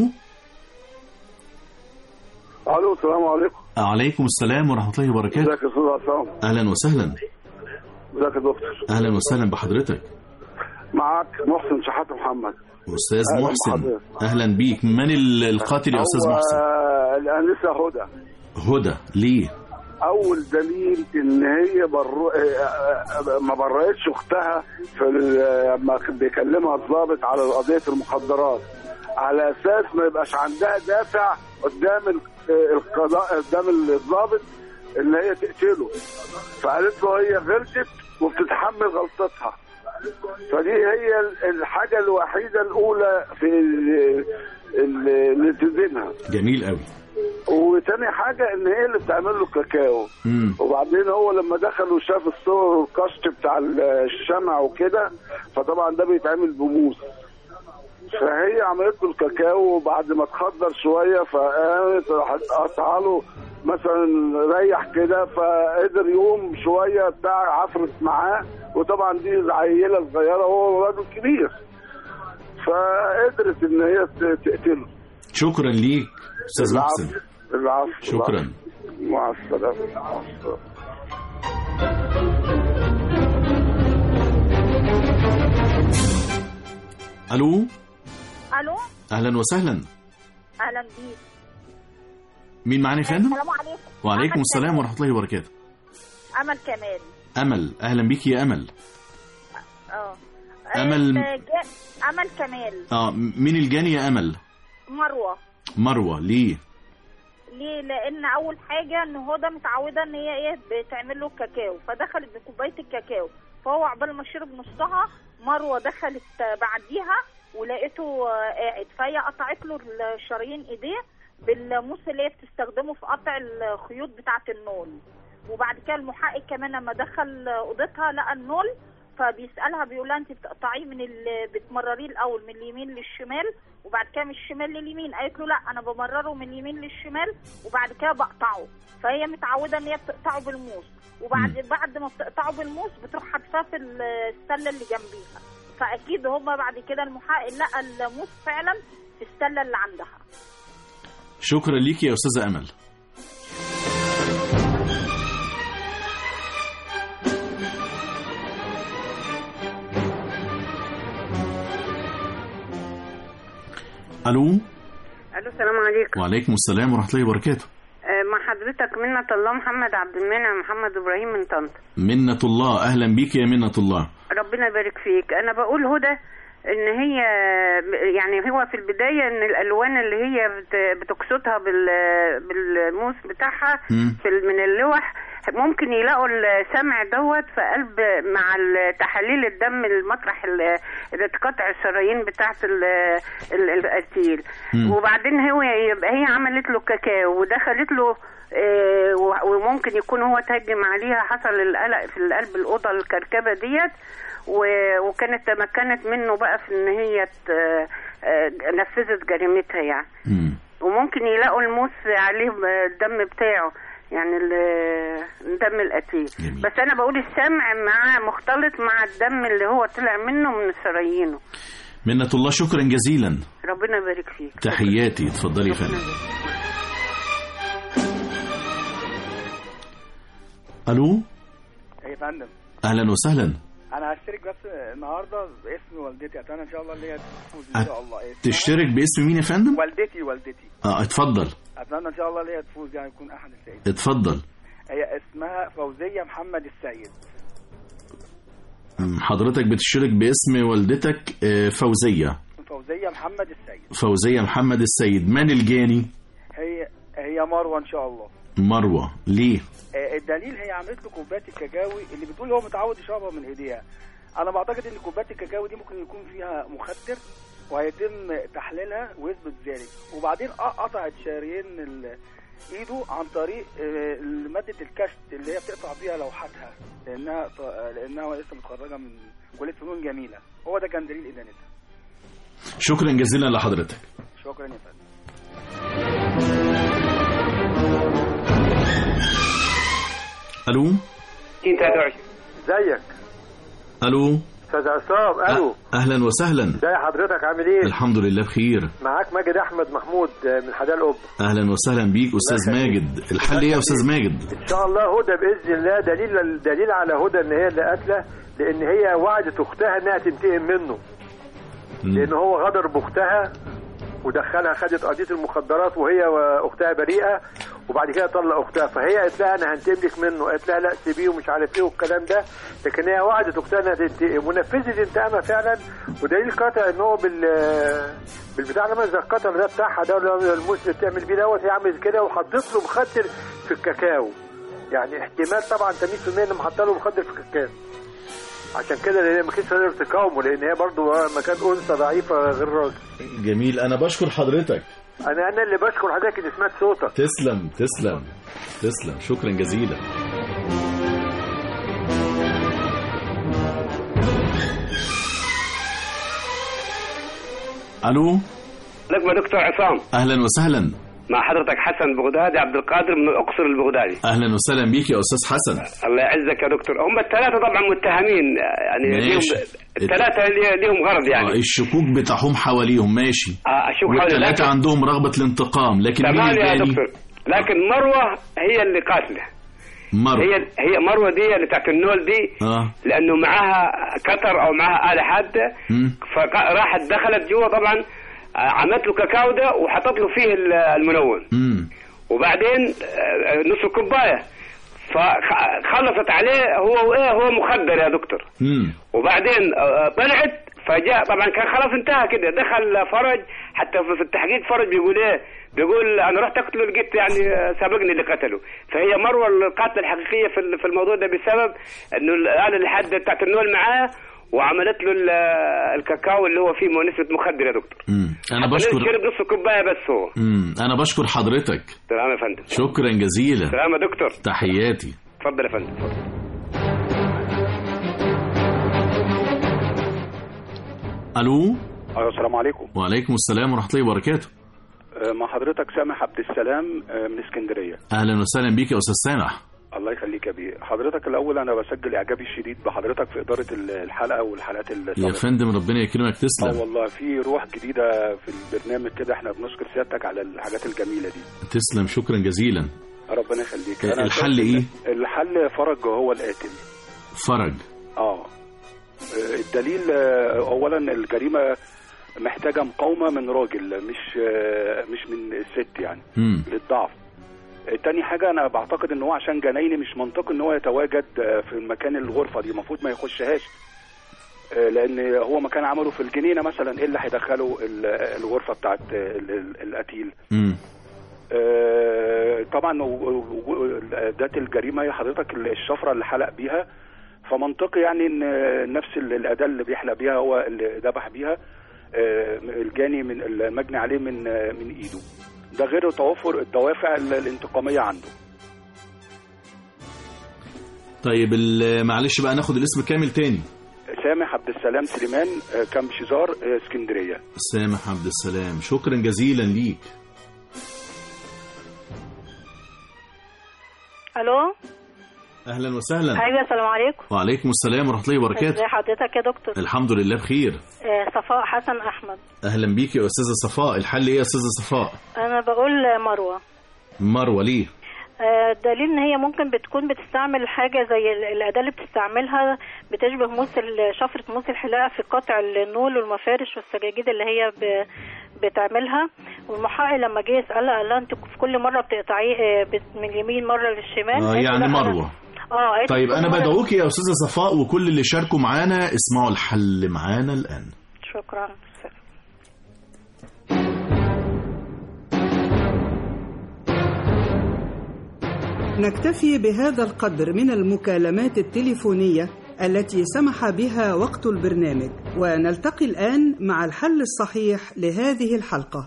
الو السلام عليكم عليكم السلام ورحمه الله وبركاته ازيك يا استاذ عصام اهلا وسهلا ازيك يا دكتور اهلا وسهلا بحضرتك معاك محسن شحات محمد استاذ أهلا محسن بحضرتك. اهلا بيك من ال- القاتل يا استاذ هو محسن الانسه هدى هدى ليه اول دليل ان هي بر... ما برأتش اختها في ال- لما بيكلمها الضابط على قضيه المخدرات على اساس ما يبقاش عندها دافع قدام ال- القضاء قدام الضابط ان هي تقتله فقالت له هي غلطت وبتتحمل غلطتها فدي هي ال- الحاجه الوحيده الاولى في ال- ال- اللي تدينها جميل قوي وتاني حاجة إن هي اللي بتعمل له كاكاو مم. وبعدين هو لما دخل وشاف الصور والكشط بتاع الشمع وكده فطبعا ده بيتعمل بموس فهي عملت له الكاكاو وبعد ما اتخدر شوية فقامت راحت قطع له مثلا ريح كده فقدر يقوم شويه بتاع عفرت معاه وطبعا دي عيله صغيره وهو راجل كبير فقدرت ان هي ت- تقتله شكرا ليك استاذ محسن العفو العفو شكرا مع السلامه مع السلامه الو الو اهلا وسهلا اهلا بيك مين معانا يا فندم السلام عليكم وعليكم أمل السلام كمال. ورحمه الله وبركاته امل كمال امل اهلا بيك يا امل اه أمل- الج- امل كمال اه م- مين الجاني يا امل مروه مروه ليه ليه لان اول حاجه ان هدى متعوده ان هي ايه بتعمل له كاكاو فدخلت بكوبايه الكاكاو فهو عقبال ما شرب نصها مروه دخلت بعديها ولقيته آه، قاعد فهي قطعت له الشرايين ايديه بالموس اللي هي بتستخدمه في قطع الخيوط بتاعه النول وبعد كده المحقق كمان لما دخل اوضتها لقى النول فبيسالها بيقول لها انت بتقطعيه من ال... بتمرريه الاول من اليمين للشمال وبعد كده من الشمال لليمين قالت له لا انا بمرره من اليمين للشمال وبعد كده بقطعه فهي متعوده ان هي بتقطعه بالموس وبعد بعد ما بتقطعه بالموس بتروح حادفاه في السله اللي جنبيها فاكيد هما بعد كده المحقق لقى الموس فعلا في السله اللي عندها شكرا ليك يا استاذه امل الو الو السلام عليكم وعليكم السلام ورحمه الله وبركاته آه، مع حضرتك منة الله محمد عبد المنعم محمد ابراهيم من طنطا منة الله اهلا بيك يا منة الله ربنا يبارك فيك انا بقول هدى ان هي يعني هو في البدايه ان الالوان اللي هي بت- بتقصدها بال بالموس بتاعها مم. في ال- من اللوح ممكن يلاقوا السمع دوت في قلب مع ال- تحاليل الدم المطرح ال- اللي تقطع الشرايين بتاعت ال- ال- القتيل مم. وبعدين هو يبقى هي عملت له كاكاو ودخلت له آه، و- وممكن يكون هو تهجم عليها حصل القلق في قلب الاوضه الكركبه ديت و- وكانت تمكنت منه بقى في ان هي ت- آه، نفذت جريمتها يعني وممكن يلاقوا الموس عليه الدم بتاعه يعني ال- دم القتيل بس انا بقول السمع مع مختلط مع الدم اللي هو طلع منه من شرايينه منة الله شكرا جزيلا ربنا يبارك فيك تحياتي اتفضلي يا فندم الو يا فندم اهلا وسهلا انا هشترك بس النهارده باسم والدتي اتمنى ان شاء الله اللي هي تفوز ان شاء الله اسمها- تشترك باسم مين يا فندم والدتي والدتي اه اتفضل اتمنى ان شاء الله اللي هي تفوز يعني يكون احد السعيد اتفضل هي اسمها فوزيه محمد السيد م، حضرتك بتشترك باسم والدتك آه، فوزية فوزيه محمد السيد فوزية محمد السيد من الجاني هي هي مروه ان شاء الله مروة ليه آه، الدليل هي عملت له كوبايه الكاكاوي اللي بتقول هو متعود يشربها من ايديها انا بعتقد ان كوبايه الكاكاوي دي ممكن يكون فيها مخدر وهيتم تحليلها ويثبت ذلك وبعدين ق- قطعت شرايين ال- ايده عن طريق آه، ماده الكشت اللي هي بتقطع بيها لوحاتها لانها ط- لانها لسه متخرجه من كليه فنون جميله هو ده كان دليل ادانتها شكرا جزيلا لحضرتك شكرا يا فندم الو 23 ازيك الو استاذ عصام الو اهلا وسهلا ازي حضرتك عامل ايه الحمد لله بخير معاك ماجد احمد محمود آه، من حدائق القبه اهلا وسهلا بيك استاذ ماجد الحل ايه يا استاذ ماجد ان شاء الله هدى باذن الله دليل دليل على هدى ان هي اللي قاتله لان هي وعدت اختها انها تنتقم منه لان هو غدر باختها ودخلها خدت قضيه المخدرات وهي واختها بريئه وبعد كده طلق اختها فهي قالت لها انا هنتقم لك منه قالت لها لا سيبيه ومش عارف ايه والكلام ده لكن هي وعدت اختها انها تنتقم ونفذت انتقامها فعلا ودليل قاطع ان هو بال بالبتاع لما زي القطر ده بتاعها ده اللي هو الموس اللي بتعمل بيه دوت هي عملت كده وحطت له مخدر في الكاكاو يعني احتمال طبعا 80% ان حاطه له مخدر في الكاكاو عشان كده لان هي ما كانتش تقدر تقاومه لان هي برضه ما كانت انثى ضعيفه غير راجل جميل انا بشكر حضرتك انا انا اللي بشكر حضرتك اني سمعت صوتك تسلم تسلم تسلم شكرا جزيلا الو لك يا دكتور عصام اهلا وسهلا مع حضرتك حسن بغدادي عبد القادر من الاقصر البغدادي اهلا وسهلا بيك يا استاذ حسن الله يعزك يا دكتور هم الثلاثه طبعا متهمين يعني ماشي. ليهم الثلاثه لي- ليهم غرض يعني آه، الشكوك بتحوم حواليهم ماشي آه، أشوف حوالي والثلاثة لكن- عندهم رغبة الانتقام لكن مين تمام يا الثاني؟ دكتور لكن مروه هي اللي قاتله مروة هي هي مروه دي اللي بتاعت النول دي اه لانه معاها كتر او معاها اله حاده مم. فراحت دخلت جوا طبعا آه، عملت له كاكاو ده وحطت له فيه ال- المنون مم. وبعدين آه، نص كوبايه فخلصت عليه هو وايه هو مخدر يا دكتور مم. وبعدين آه، طلعت فجاء طبعا كان خلاص انتهى كده دخل فرج حتى في في التحقيق فرج بيقول ايه بيقول انا رحت اقتله لقيت يعني آه، سبقني اللي قتله فهي مروه القاتله الحقيقيه في ال- في الموضوع ده بسبب انه الاله الحاده بتاعت النول معاه وعملت له ال- الكاكاو اللي هو فيه نسبه مخدر يا دكتور مم. انا حتى بشكر شرب نص كوبايه بس هو مم. انا بشكر حضرتك سلام يا فندم شكرا جزيلا سلام يا دكتور تحياتي اتفضل يا فندم اتفضل. الو أيوة، السلام عليكم وعليكم السلام ورحمة الله وبركاته آه، مع حضرتك سامح عبد السلام آه، من اسكندريه اهلا وسهلا بيك يا استاذ سامح الله يخليك يا بيه حضرتك الاول انا بسجل اعجابي الشديد بحضرتك في اداره ال- الحلقه والحلقات يا السابقه فندم ربنا يكرمك اه تسلم والله في روح جديده في البرنامج كده احنا بنشكر سيادتك على الحاجات الجميله دي تسلم شكرا جزيلا ربنا يخليك آه، أنا الحل شايف إن إيه؟ الحل فرج هو القاتل فرج اه آه، الدليل آه، اولا الجريمه محتاجه مقاومه من راجل مش آه، مش من الست يعني مم. للضعف آه، تاني حاجه انا بعتقد ان هو عشان جنايني مش منطقي ان هو يتواجد آه، في مكان الغرفه دي المفروض ما يخشهاش آه، لان هو مكان عمله في الجنينه مثلا ايه اللي هيدخله ال- الغرفه بتاعت آه، ال- ال- القتيل مم. آه، طبعا و- و- ذات الجريمه هي حضرتك الشفره اللي حلق بيها فمنطقي يعني ان نفس ال- الاداه اللي بيحلق بيها هو اللي ذبح بيها آه، الجاني من المجني عليه من آه، من ايده ده غير توفر الدوافع ال- الانتقاميه عنده طيب ال- معلش بقى ناخد الاسم كامل تاني سامح عبد السلام سليمان آه، كامب شيزار آه، اسكندريه سامح عبد السلام شكرا جزيلا ليك الو اهلا وسهلا ايوه السلام عليكم وعليكم السلام ورحمة الله ازي وبركاته حضرتك يا دكتور الحمد لله بخير آه، صفاء حسن احمد اهلا بيك يا استاذة صفاء الحل ايه يا استاذة صفاء انا بقول مروه مروة ليه آه، الدليل ان هي ممكن بتكون بتستعمل حاجه زي ال- الاداه اللي بتستعملها بتشبه موس ال- شفره موس الحلاقه في قطع النول والمفارش والسجاجيد اللي هي ب... بتعملها والمحقق لما جه يسالها قال لها انت في كل مره بتقطعيه آه، بت- من اليمين مره للشمال اه قالت له يعني لا، أنا- مروة اه قالت له طيب كل انا مرة- بدعوك يا استاذة صفاء وكل اللي شاركوا معانا اسمعوا الحل معانا الان شكرا نكتفي بهذا القدر من المكالمات التليفونية التي سمح بها وقت البرنامج ونلتقي الآن مع الحل الصحيح لهذه الحلقة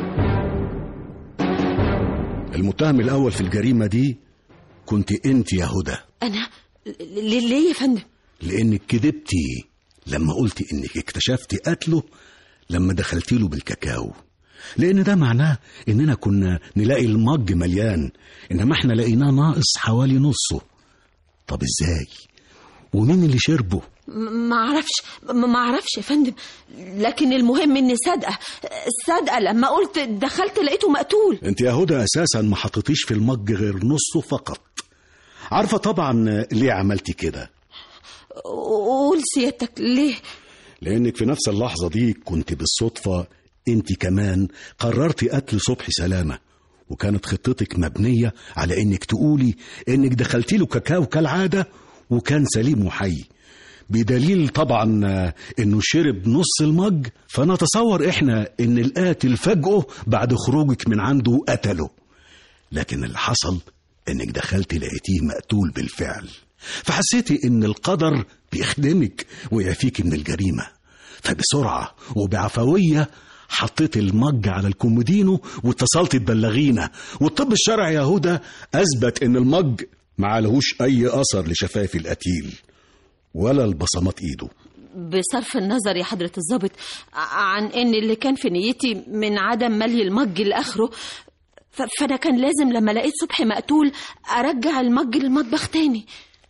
المتهم الأول في الجريمة دي كنت أنت يا هدى انا ليه ليه يا فندم لأنك كذبتي لما قلتي إنك اكتشفتي قتله لما دخلتي له بالكاكاو لأن ده معناه إننا كنا نلاقي المج مليان إنما إحنا لقيناه ناقص حوالي نصه طب إزاي؟ ومين اللي شربه؟ م- ما اعرفش م- ما اعرفش يا فندم لكن المهم اني صادقه صادقه لما قلت دخلت لقيته مقتول انت يا هدى اساسا ما حطيتيش في المج غير نصه فقط عارفه طبعا ليه عملتي كده قول سيادتك ليه لانك في نفس اللحظه دي كنت بالصدفه انت كمان قررتي قتل صبحي سلامه وكانت خطتك مبنيه على انك تقولي انك دخلتي له كاكاو كالعاده وكان سليم وحي بدليل طبعا آه، انه شرب نص المج فنتصور احنا ان القاتل فاجئه بعد خروجك من عنده قتله لكن اللي حصل انك دخلت لقيتيه مقتول بالفعل فحسيتي ان القدر بيخدمك ويعفيك من الجريمه فبسرعه وبعفويه حطيت المج على الكومودينو واتصلت تبلغينا والطب الشرعي يا هدى اثبت ان المج ما عليهوش اي اثر لشفايف القتيل ولا البصمات ايده بصرف النظر يا حضرة الضابط ع- عن ان اللي كان في نيتي من عدم ملي المج لاخره ف... فانا كان لازم لما لقيت صبحي مقتول ارجع المج للمطبخ تاني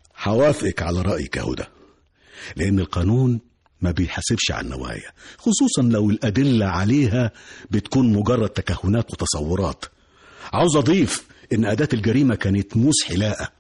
هوافقك على رأيك يا هدى لأن القانون ما بيحاسبش على النوايا خصوصا لو الأدلة عليها بتكون مجرد تكهنات وتصورات عاوز أضيف إن أداة الجريمة كانت موس حلاقة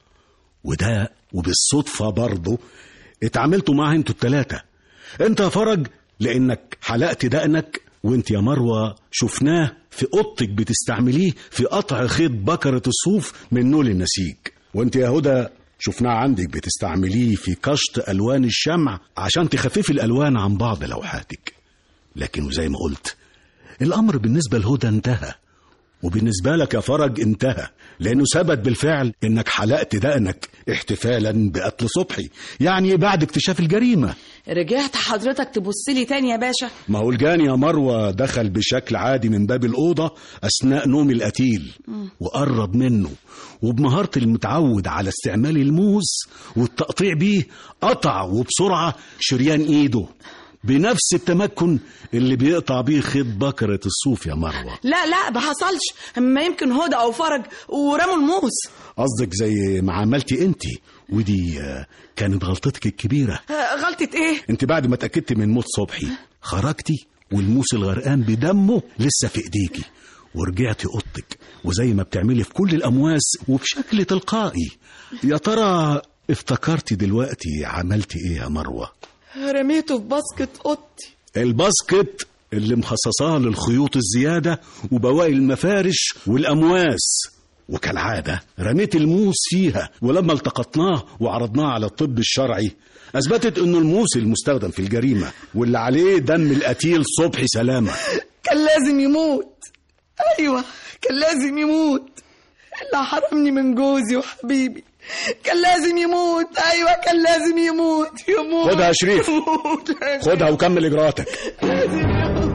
وده وبالصدفة برضه اتعاملتوا معاه انتوا التلاتة انت يا فرج لأنك حلقت دقنك وانت يا مروة شفناه في اوضتك بتستعمليه في قطع خيط بكرة الصوف من نول النسيج وانت يا هدى شفناه عندك بتستعمليه في كشط ألوان الشمع عشان تخففي الألوان عن بعض لوحاتك لكن زي ما قلت الأمر بالنسبة لهدى انتهى وبالنسبة لك يا فرج انتهى لأنه ثبت بالفعل إنك حلقت دقنك احتفالا بقتل صبحي يعني بعد اكتشاف الجريمة رجعت حضرتك تبص لي تاني يا باشا ما هو الجاني يا مروة دخل بشكل عادي من باب الأوضة أثناء نوم القتيل وقرب منه وبمهارة المتعود على استعمال الموس والتقطيع بيه قطع وبسرعة شريان إيده بنفس التمكن اللي بيقطع بيه خيط بكرة الصوف يا مروة لا لا ما حصلش ما يمكن هدى او فرج ورموا الموس قصدك زي ما عملتي انت ودي آه، كانت غلطتك الكبيرة آه، غلطة ايه انت بعد ما اتأكدت من موت صبحي خرجتي والموس الغرقان بدمه لسه في ايديكي ورجعتي اوضتك وزي ما بتعملي في كل الامواس وبشكل تلقائي يا ترى افتكرتي دلوقتي عملتي ايه يا مروه رميته في باسكت اوضتي الباسكت اللي مخصصاها للخيوط الزيادة وبواقي المفارش والأمواس وكالعادة رميت الموس فيها ولما التقطناه وعرضناه على الطب الشرعي أثبتت أنه الموس المستخدم في الجريمة واللي عليه دم القتيل صبحي سلامة كان لازم يموت ايوه كان لازم يموت اللي حرمني من جوزي وحبيبي كان لازم يموت ايوه كان لازم يموت يموت خدها يا شريف. يموت لازم خدها وكمل إجراءاتك لازم يموت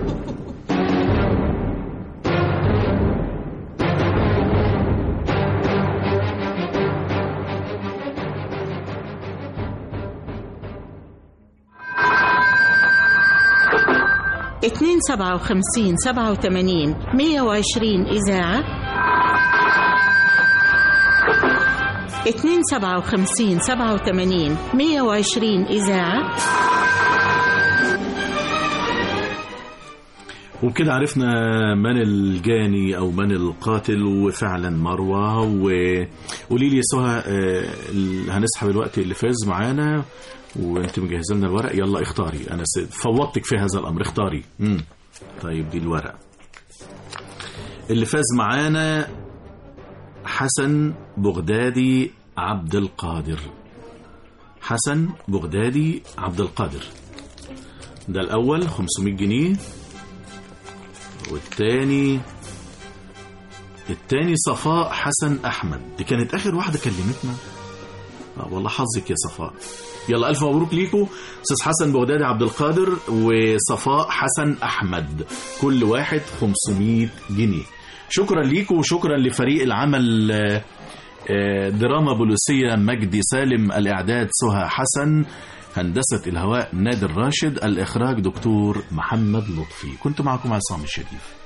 اتنين سبعة وخمسين سبعة وثمانين مية وعشرين إذاعة اتنين سبعة وخمسين سبعة وثمانين مية وعشرين إذاعة وبكده عرفنا من الجاني او من القاتل وفعلا مروه وقولي لي يا سهى آه، ال- هنسحب الوقت اللي فاز معانا وانت مجهزه لنا الورق يلا اختاري انا س- فوضتك في هذا الامر اختاري امم طيب دي الورق اللي فاز معانا حسن بغدادي عبد القادر حسن بغدادي عبد القادر ده الاول 500 جنيه والتاني التاني صفاء حسن احمد دي كانت اخر واحده كلمتنا اه والله حظك يا صفاء يلا الف مبروك ليكم استاذ حسن بغدادي عبد القادر وصفاء حسن احمد كل واحد 500 جنيه شكرا ليكم وشكرا لفريق العمل آه، آه، دراما بوليسيه مجدي سالم الاعداد سهى حسن هندسه الهواء نادر راشد الاخراج دكتور محمد لطفي كنت معكم عصام الشريف